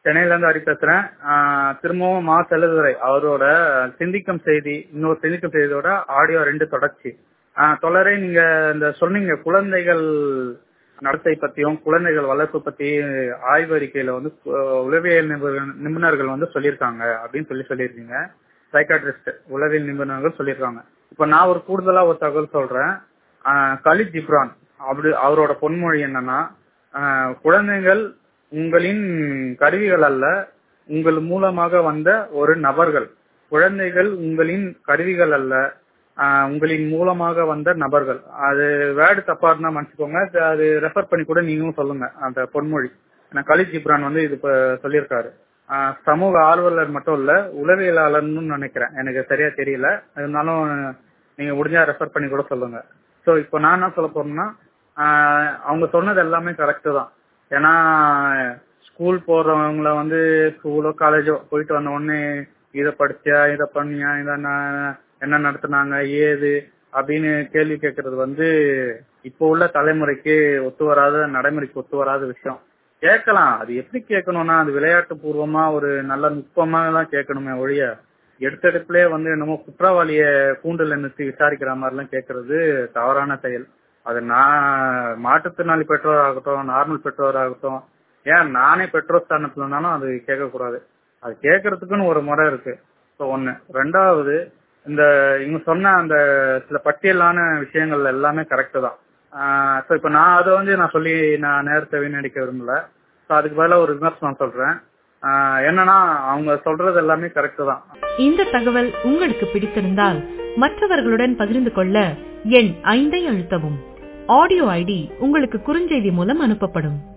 சென்னையில இருந்து ஹரி பேசுறேன் ஆஹ் திரும்பவும் மா செல்லதுரை அவரோட சிந்திக்கும் செய்தி இன்னொரு சிந்திக்கும் செய்தியோட ஆடியோ ரெண்டு தொடர்ச்சி ஆஹ் தொடரை நீங்க இந்த சொன்னீங்க குழந்தைகள் நடத்தை பத்தியும் குழந்தைகள் வளர்ப்பு பத்தி ஆய்வறிக்கையில வந்து அஹ், உளவியல் நிபுணர்கள் நிபுணர்கள் வந்து சொல்லியிருக்காங்க அப்படின்னு சொல்லி சொல்லியிருக்கீங்க சைக்காட்ரிஸ்ட் உளவியல் நிபுணர்கள் சொல்லியிருக்காங்க இப்ப நான் ஒரு கூடுதலா ஒரு தகவல் சொல்றேன் ஆஹ், கலித் ஜிப்ரான் அப்படி அவரோட பொன்மொழி என்னன்னா ஆஹ், குழந்தைகள் உங்களின் கருவிகள் அல்ல உங்கள் மூலமாக வந்த ஒரு நபர்கள் குழந்தைகள் உங்களின் கருவிகள் அல்ல ஆஹ், உங்களின் மூலமாக வந்த நபர்கள் அது வேர்டு தப்பா இருந்தா மன்னிச்சுக்கோங்க அது- அது ரெஃபர் பண்ணி கூட நீங்களும் சொல்லுங்க அந்த பொன்மொழி ஏன்னா கலித் ஜிப்ரான் வந்து இது இப்ப சொல்லியிருக்காரு ஆஹ், சமூக ஆர்வலர் மட்டும் இல்ல உளவியலாளர்னு நினைக்கிறேன் எனக்கு சரியா தெரியல இருந்தாலும் நீங்க முடிஞ்சா ரெஃபர் பண்ணி கூட சொல்லுங்க சோ இப்போ நான் என்ன சொல்ல போறேன்னா ஆஹ், அவங்க சொன்னது எல்லாமே கரெக்ட் தான் ஏன்னா ஸ்கூல் போறவங்கள வந்து ஸ்கூலோ காலேஜோ போயிட்டு வந்த உடனே இத படிச்சியா இத பண்ணியா இத ந- என்ன நடத்துனாங்க ஏது அப்படின்னு கேள்வி கேட்கறது வந்து இப்போ உள்ள தலைமுறைக்கு ஒத்து வராத நடைமுறைக்கு ஒத்து வராத விஷயம் கேட்கலாம் அது எப்படி கேட்கணும்னா அது விளையாட்டு பூர்வமா ஒரு நல்ல நுட்பமா தான் கேட்கணுமே ஒழிய எடுத்தெடுப்புலயே வந்து என்னமோ குற்றவாளிய கூண்டுல நிறுத்தி விசாரிக்கிற மாதிரி எல்லாம் கேட்கறது தவறான செயல் அது நான் மாற்றுத்திறனாளி பெற்றோர் ஆகட்டும் நார்மல் பெற்றோர் ஆகட்டும் ஏன் நானே பெற்றோர் ஸ்தானத்துல இருந்தாலும் அது கேட்கக்கூடாது அது கேட்கறதுக்குன்னு ஒரு முறை இருக்கு ஸோ ஒண்ணு ரெண்டாவது இந்த இவங்க சொன்ன அந்த சில பட்டியலான விஷயங்கள் எல்லாமே கரெக்ட் தான் ஸோ இப்போ நான் அதை வந்து நான் சொல்லி நான் நேரத்தை வீணடிக்க விரும்பல ஸோ அதுக்கு பதிலாக ஒரு விமர்சனம் சொல்றேன் ஆஹ் என்னன்னா அவங்க சொல்றது எல்லாமே கரெக்ட் தான் இந்த தகவல் உங்களுக்கு பிடித்திருந்தால் மற்றவர்களுடன் பகிர்ந்து கொள்ள எண் ஐந்தை அழுத்தவும் ஆடியோ ஐடி உங்களுக்கு குறுஞ்செய்தி மூலம் அனுப்பப்படும்